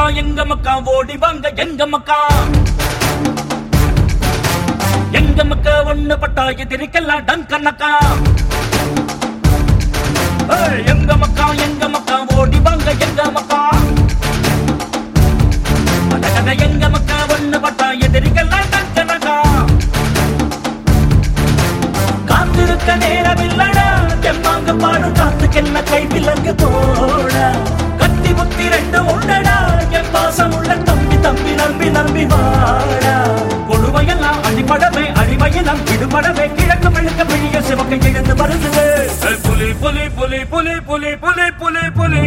எங்க மக்கா ஓடி வாங்க எங்க மக்கா எங்க மக்கா ஒண்ணு பட்டா எதிரிக்கெல்லாம் டங்கனக்கா ஏய், எங்க மக்கா எங்க மக்கா ஓடி வாங்க எங்க மக்கா அடகட எங்க மக்கா ஒண்ணு பட்டா எதிரிக்கெல்லாம் டங்கனக்கா காத்திருக்க நேரமில்லடா தெம்மாங்க பாடும் காத்துக்கென்ன கை விலங்கு போட கத்தி புத்தி ரெண்டு உண்டடா என் பாசம் உள்ள தம்பி தம்பி நம்பி நம்பி வாடா கொடுமையெல்லாம் அடிபடவே அடிமையெல்லாம் விடுபடவே கிழக்கு மெழுக்க விழிய சிவக்க எழுந்து வருது ஏய், புலி புலி புலி புலி புலி புலி புலி புலி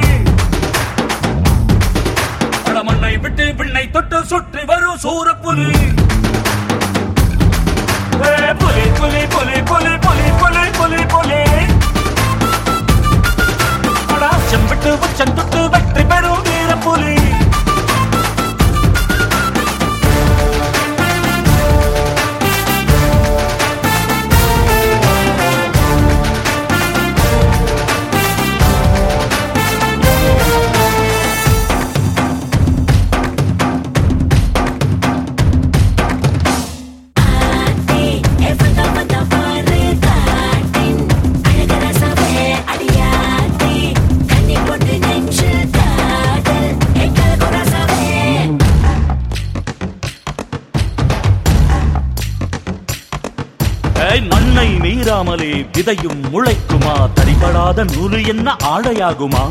மண்ணை விட்டு விண்ணை தொட்டு சுற்றி வரும் சூரப்புலி ஏய், புலி புலி புலி புலி புலி புலி புலி புலி அடா செம்பிட்டு உச்சம் தொட்டு வெற்றி பெறும் வீர புலி ஆத்தி எவன வந்த பாரு காட்டின் அழகர சவே அடியாத்தி கண்ணி போட்டு நெஞ்சு காதல் எங்கள் குரசவே ஏய், மண்ணை மீறாமலே விதையும் முளைக்குமா தடிபடாத நூறு என்ன ஆடையாகுமா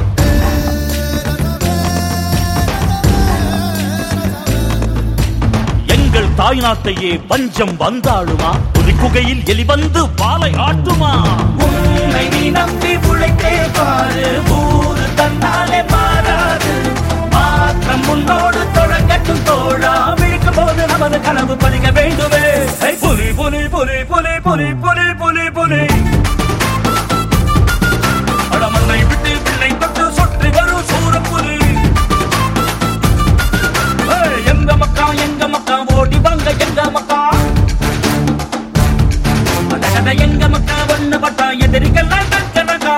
எங்கள் தாய்நாட்டையே பஞ்சம் வந்தாளுமா ஒரு குகையில் எலி வந்து பாலை ஆட்டுமா உன்னை நீ நம்பி உழைத்தே பாரு ஊரு தன்னாலே மாறாது மாற்றம் முன்னோடு தொடங்கட்டும் தோழா விழிக்கும் போது நமது கனவு பலிக்க வேண்டுமே ஏய், புலி புலி புலி புலி புலி புலி புலி புலி அட மண்ணை விட்டு பிள்ளை தொட்டு சுற்றி வரும் சூரப்புலி ஏய், எங்க மக்கா எங்க மக்கா ஓடி வாங்க எங்க மக்கா அடடட எங்க மக்கா ஒண்ணு பட்டா எதிரிகள்லாம் கணக்கா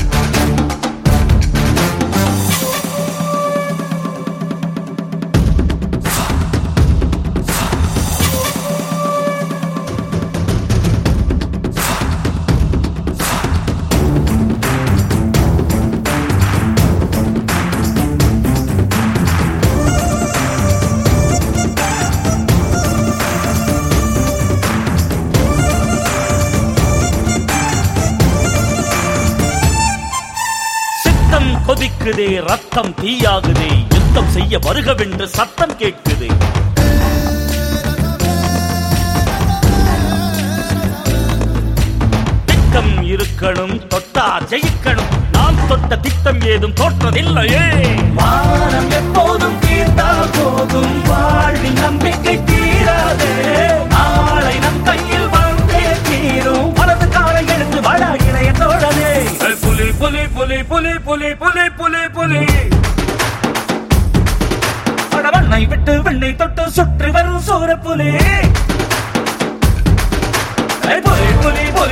சித்தம் கொதிக்குதே ரத்தம் தீயாகுதே யுத்தம் செய்ய வருகவென்று சத்தம் கேட்குதே திட்டம் இருக்கணும் தொட்டா ஜெயிக்கணும் நாம் தொட்ட திட்டம் ஏதும் தோற்றதில்லையே வானம் எப்போதும் தீர்ந்தால் போதும் வாழ்வின் நம்பிக்கை தீராதே நாளை நம் கையில் வந்தே தீரும் வலது காலை எடுத்து வட இளைய தோழனே புலி புலி புலி புலி புலி புலி புலி புலி படவண்ணை விட்டு வெண்ணை தொட்டு சுற்றி வரும் சூர புலி புலி புலி புலி